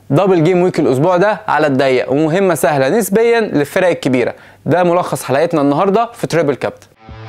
دبل جيم ويك الاسبوع ده على الضيق ومهمه سهله نسبيا للفرق الكبيره ده ملخص حلقتنا النهارده في تريبل كابتن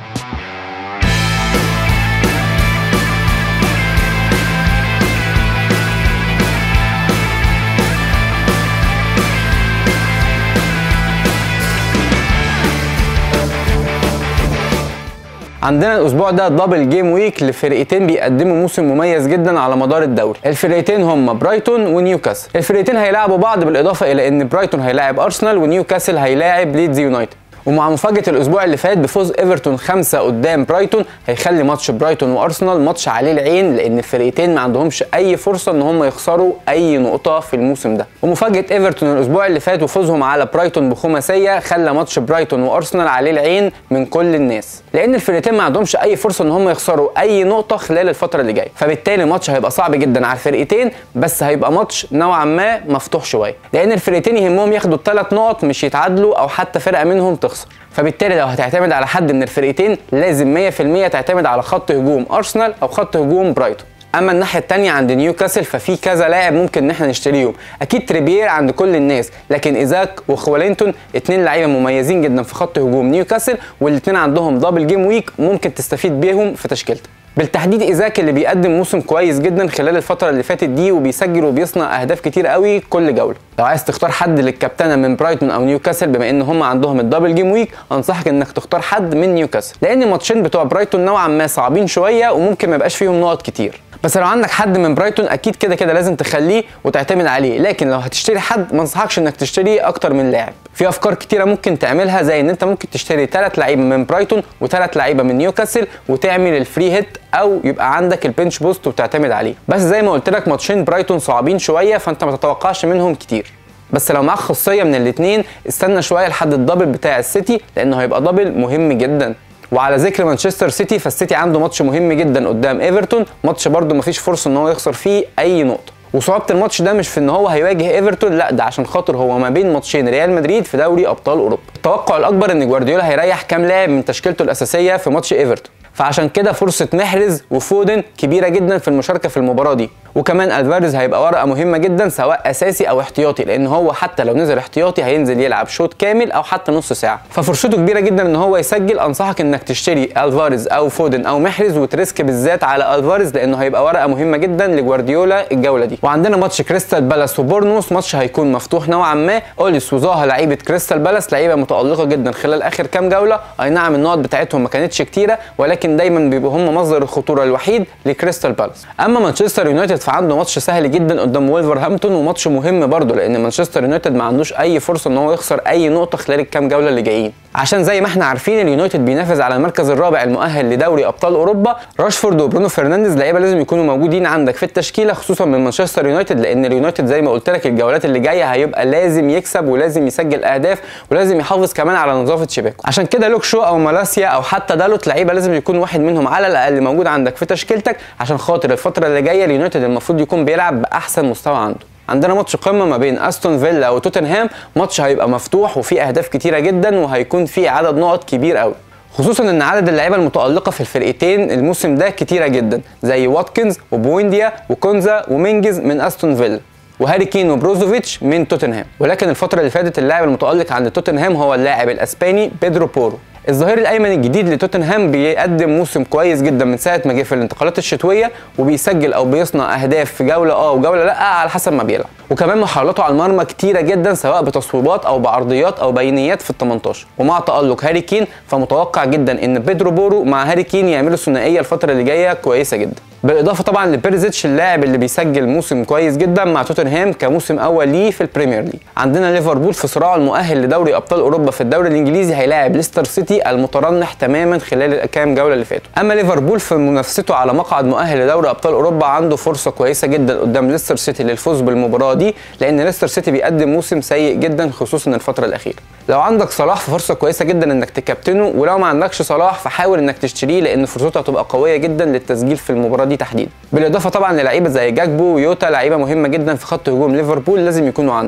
عندنا الاسبوع ده دبل جيم ويك لفرقتين بيقدموا موسم مميز جدا على مدار الدوري الفرقتين هم برايتون ونيوكاسل الفرقتين هيلاعبوا بعض بالاضافه الى ان برايتون هيلاعب ارسنال ونيوكاسل هيلاعب ليدز يونايتد ومع مفاجاه الاسبوع اللي فات بفوز ايفرتون خمسة قدام برايتون هيخلي ماتش برايتون وارسنال ماتش عليه العين لان الفرقتين ما عندهمش اي فرصه ان هم يخسروا اي نقطه في الموسم ده ومفاجاه ايفرتون الاسبوع اللي فات وفوزهم على برايتون بخماسيه خلى ماتش برايتون وارسنال عليه العين من كل الناس لان الفرقتين ما عندهمش اي فرصه ان هم يخسروا اي نقطه خلال الفتره اللي جايه فبالتالي الماتش هيبقى صعب جدا على الفرقتين بس هيبقى ماتش نوعا ما مفتوح شويه لان الفرقتين يهمهم ياخدوا الثلاث نقط مش يتعادلوا او حتى فرقه منهم تخسر فبالتالي لو هتعتمد على حد من الفرقتين لازم 100% تعتمد على خط هجوم ارسنال او خط هجوم برايتون اما الناحيه الثانيه عند نيوكاسل ففي كذا لاعب ممكن ان احنا نشتريهم اكيد تريبير عند كل الناس لكن ايزاك وخوالينتون اتنين لعيبه مميزين جدا في خط هجوم نيوكاسل والاثنين عندهم دبل جيم ويك ممكن تستفيد بيهم في تشكيلتك بالتحديد ايزاك اللي بيقدم موسم كويس جدا خلال الفتره اللي فاتت دي وبيسجل وبيصنع اهداف كتير قوي كل جوله لو عايز تختار حد للكابتنه من برايتون او نيوكاسل بما ان هم عندهم الدبل جيم ويك انصحك انك تختار حد من نيوكاسل لان الماتشين بتوع برايتون نوعا ما صعبين شويه وممكن ما يبقاش فيهم نقط كتير بس لو عندك حد من برايتون اكيد كده كده لازم تخليه وتعتمد عليه لكن لو هتشتري حد ما انصحكش انك تشتري اكتر من لاعب في افكار كتيره ممكن تعملها زي ان انت ممكن تشتري ثلاث لعيبه من برايتون وثلاث لعيبه من نيوكاسل وتعمل الفري هيت او يبقى عندك البنش بوست وتعتمد عليه بس زي ما قلت لك ماتشين برايتون صعبين شويه فانت ما تتوقعش منهم كتير بس لو معاك خاصيه من الاثنين استنى شويه لحد الدبل بتاع السيتي لانه هيبقى دبل مهم جدا وعلى ذكر مانشستر سيتي فالسيتي عنده ماتش مهم جدا قدام ايفرتون ماتش برده مفيش فرصه ان هو يخسر فيه اي نقطه وصعوبه الماتش ده مش في ان هو هيواجه ايفرتون لا ده عشان خاطر هو ما بين ماتشين ريال مدريد في دوري ابطال اوروبا التوقع الاكبر ان جوارديولا هيريح كام لاعب من تشكيلته الاساسيه في ماتش ايفرتون فعشان كده فرصه محرز وفودن كبيره جدا في المشاركه في المباراه دي وكمان الفاريز هيبقى ورقه مهمه جدا سواء اساسي او احتياطي لان هو حتى لو نزل احتياطي هينزل يلعب شوط كامل او حتى نص ساعه ففرصته كبيره جدا ان هو يسجل انصحك انك تشتري الفاريز او فودن او محرز وتريسك بالذات على الفاريز لانه هيبقى ورقه مهمه جدا لجوارديولا الجوله دي وعندنا ماتش كريستال بالاس وبورنوس ماتش هيكون مفتوح نوعا ما اوليس وزاها لعيبه كريستال بالاس لعيبه متالقه جدا خلال اخر كام جوله اي نعم النقط بتاعتهم ما كانتش كتيره ولكن دايما بيبقوا هم مصدر الخطوره الوحيد لكريستال بالاس اما مانشستر يونايتد فعنده ماتش سهل جدا قدام وولفرهامبتون وماتش مهم برضه لان مانشستر يونايتد ما عندوش اي فرصه ان هو يخسر اي نقطه خلال الكام جوله اللي جايين عشان زي ما احنا عارفين اليونايتد بينافس على المركز الرابع المؤهل لدوري ابطال اوروبا راشفورد وبرونو فرنانديز لعيبه لازم يكونوا موجودين عندك في التشكيله خصوصا من مانشستر يونايتد لان اليونايتد زي ما قلت لك الجولات اللي جايه هيبقى لازم يكسب ولازم يسجل اهداف ولازم يحافظ كمان على نظافه شباكه عشان كده لوك شو او مالاسيا او حتى دالوت لعيبه لازم يكون واحد منهم على الاقل موجود عندك في تشكيلتك عشان خاطر الفتره اللي جايه اليونايتد المفروض يكون بيلعب باحسن مستوى عنده عندنا ماتش قمه ما بين استون فيلا وتوتنهام ماتش هيبقى مفتوح وفيه اهداف كتيره جدا وهيكون فيه عدد نقط كبير قوي خصوصا ان عدد اللعيبه المتالقه في الفرقتين الموسم ده كتيره جدا زي واتكنز وبوينديا وكونزا ومينجز من استون فيلا وهاري كين وبروزوفيتش من توتنهام ولكن الفتره اللي فاتت اللاعب المتالق عند توتنهام هو اللاعب الاسباني بيدرو بورو الظهير الايمن الجديد لتوتنهام بيقدم موسم كويس جدا من ساعه ما جه في الانتقالات الشتويه وبيسجل او بيصنع اهداف في جوله اه وجوله لا على حسب ما بيلعب وكمان محاولاته على المرمى كتيره جدا سواء بتصويبات او بعرضيات او بينيات في ال 18 ومع تالق هاري كين فمتوقع جدا ان بيدرو بورو مع هاري كين يعملوا ثنائيه الفتره اللي جايه كويسه جدا بالاضافه طبعا لبيرزيتش اللاعب اللي بيسجل موسم كويس جدا مع توتنهام كموسم اول ليه في البريمير ليج عندنا ليفربول في صراعه المؤهل لدوري ابطال اوروبا في الدوري الانجليزي هيلاعب ليستر سيتي المترنح تماما خلال الكام جوله اللي فاتوا اما ليفربول في منافسته على مقعد مؤهل لدوري ابطال اوروبا عنده فرصه كويسه جدا قدام ليستر سيتي للفوز بالمباراه دي لان ليستر سيتي بيقدم موسم سيء جدا خصوصا الفتره الاخيره لو عندك صلاح ففرصه كويسه جدا انك تكابتنه ولو ما عندكش صلاح فحاول انك تشتريه لان فرصته هتبقى قويه جدا للتسجيل في المباراه دي تحديدا بالاضافه طبعا للعيبه زي جاكبو ويوتا لعيبه مهمه جدا في خط هجوم ليفربول لازم يكونوا عندك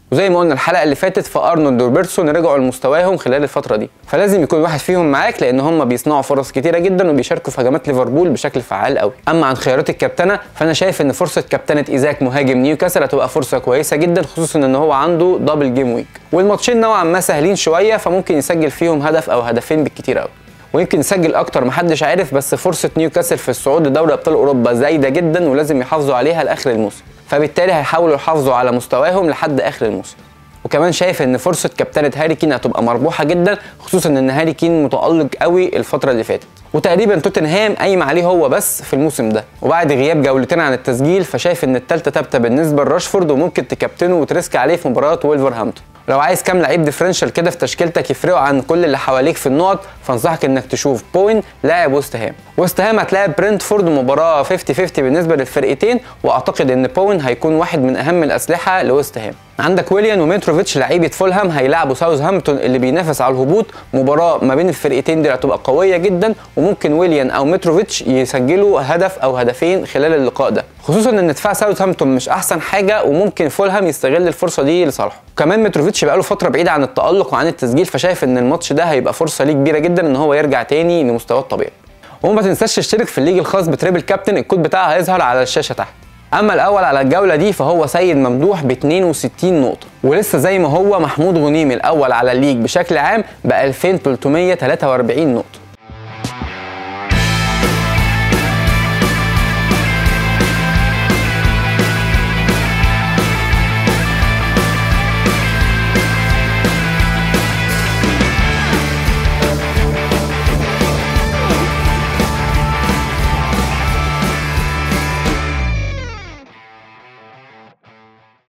وزي ما قلنا الحلقه اللي فاتت فارنولد وروبرتسون رجعوا لمستواهم خلال الفتره دي فلازم يكون واحد فيهم معاك لان هم بيصنعوا فرص كتيره جدا وبيشاركوا في هجمات ليفربول بشكل فعال قوي اما عن خيارات الكابتنه فانا شايف ان فرصه كابتنه ايزاك مهاجم نيوكاسل هتبقى فرصه كويسه جدا خصوصا ان هو عنده دبل جيم ويك والماتشين نوعا ما سهلين شويه فممكن يسجل فيهم هدف او هدفين بالكتير قوي ويمكن يسجل اكتر محدش عارف بس فرصه نيوكاسل في الصعود لدوري ابطال اوروبا زايده جدا ولازم يحافظوا عليها لاخر الموسم فبالتالي هيحاولوا يحافظوا على مستواهم لحد اخر الموسم وكمان شايف ان فرصه كابتنه هاري كين هتبقى مربوحه جدا خصوصا ان هاري كين متالق قوي الفتره اللي فاتت وتقريبا توتنهام قايم عليه هو بس في الموسم ده وبعد غياب جولتين عن التسجيل فشايف ان الثالثه ثابته بالنسبه لراشفورد وممكن تكابتنه وتريسك عليه في مباراه ويلفرهامبتون لو عايز كام لعيب ديفرنشال كده في تشكيلتك يفرقوا عن كل اللي حواليك في النقط فانصحك انك تشوف بوين لاعب وست هام وست هام هتلاعب برنتفورد مباراه 50 50 بالنسبه للفرقتين واعتقد ان بوين هيكون واحد من اهم الاسلحه لوست هام عندك ويليان وميتروفيتش لعيبه فولهام هيلعبوا ساوثهامبتون اللي بينافس على الهبوط مباراه ما بين الفرقتين دي هتبقى قويه جدا وممكن ويليان او ميتروفيتش يسجلوا هدف او هدفين خلال اللقاء ده خصوصا ان دفاع ساوثهامبتون مش احسن حاجه وممكن فولهام يستغل الفرصه دي لصالحه كمان متروفيتش بقاله فتره بعيد عن التالق وعن التسجيل فشايف ان الماتش ده هيبقى فرصه ليه كبيره جدا ان هو يرجع تاني لمستواه الطبيعي وما تنساش تشترك في الليج الخاص بتريبل كابتن الكود بتاعها هيظهر على الشاشه تحت اما الاول على الجوله دي فهو سيد ممدوح ب 62 نقطه ولسه زي ما هو محمود غنيم الاول على الليج بشكل عام ب 2343 نقطه